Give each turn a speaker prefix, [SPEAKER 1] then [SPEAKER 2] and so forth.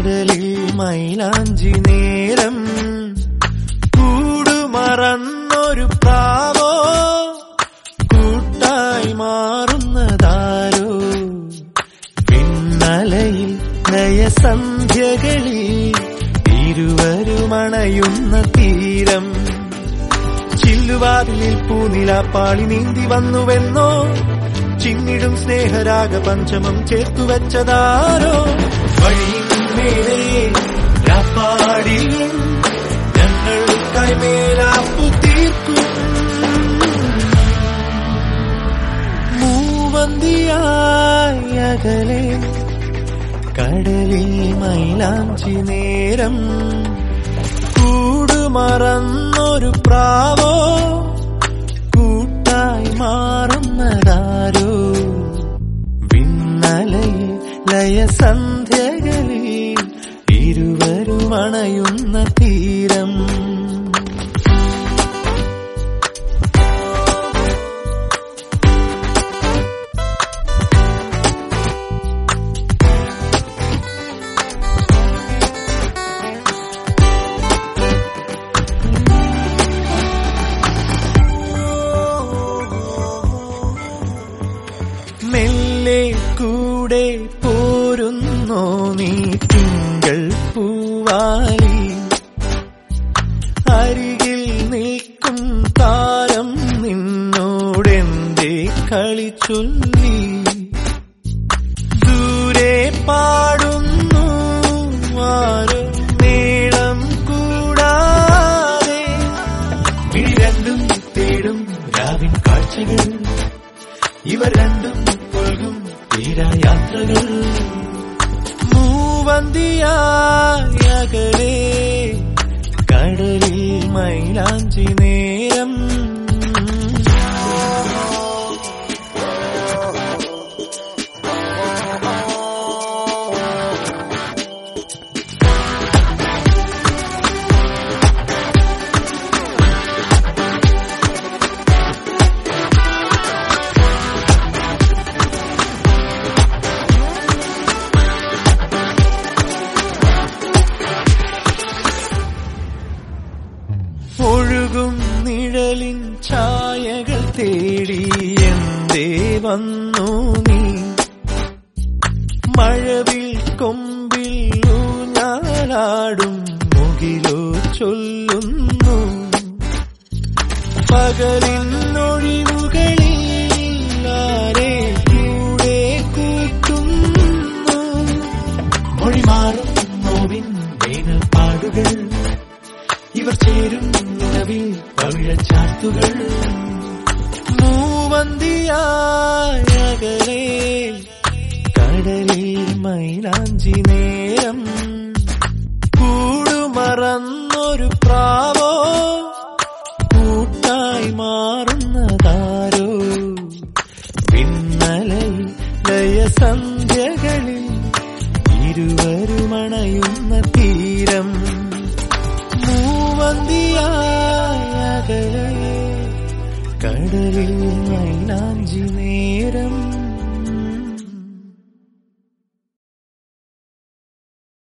[SPEAKER 1] കടലിൽ മൈലാഞ്ചി നേരം കൂടുമറന്നൊരു പ്രാവോ കൂട്ടായി മാറുന്നതാരോ പിന്നലയിൽ നയസന്ധ്യകളിൽ ഇരുവരുമണയുന്ന തീരം ചില്ലുവാതിലിൽ പൂനിലാപ്പാളി നീന്തി വന്നുവെന്നോ ചിന്നിടും സ്നേഹരാഗ പഞ്ചമം ചേർത്തു വെച്ചതാരോ വഴിയിന്മേലെ രാപ്പാടിൽ ഞങ്ങൾക്കായി മേലാപ്പു തീർക്കും മൂവന്തിയായി അകലെ കടലിൽ മൈലാഞ്ചി നേരം കൂടുമറന്നൊരു പ്രാവോ കൂട്ടായി മാറുന്നതാരോ വിണ്ണലയിൽ ലയസന്ധ്യകളിൽ ഇരുവരും അണയുന്ന തീരം മെല്ലെ കൂടെ പോരുന്നോ നീ തിങ്കൾ പൂവാലി അരികിൽ നിൽക്കും താരം നിന്നോടെന്തേ കളി ചൊല്ലി ദൂരെ പാടുന്നു ആരോ നീളം കൂടാതെ ഇനി രണ്ടും തേടും രാവിൻ കാഴ്ചകൾ ഇവർ രണ്ടും കൊൽകും തീരായാത്രകൾ മൂവന്തിയായ അകലെ കടലിൽ മൈലാഞ്ചി നേരം ഒഴുകും നിഴലിൻ ഛായകൾ തേടി എന്തേ വന്നു നീ മഴവിൽ കൊമ്പിൽ ഊഞ്ഞാലാടും മുകിലോ ചൊല്ലുന്നു പകലിൻ ഒഴിവുകളിൽ ആരെ കൂടെ കൂട്ടുന്നു മൊഴി മാറും നോവിൻ വേനൽപ്പാടുകൾ ഇവർ ചേരും നിലവിൽ പവിഴച്ചാത്തുകൾ മൂവന്തിയായ അകലെ കടലിൽ മൈലാഞ്ചി നേരം കൂടുമറന്നൊരു പ്രാവോ കൂട്ടായി മാറുന്നതാരോ പിന്നലയിൽ ലയസന്ധ്യകളിൽ ഇരുവരുമണയുന്ന തീരം മൂവന്തിയായ അകലെ കടലിൽ മൈലാഞ്ചി നേരം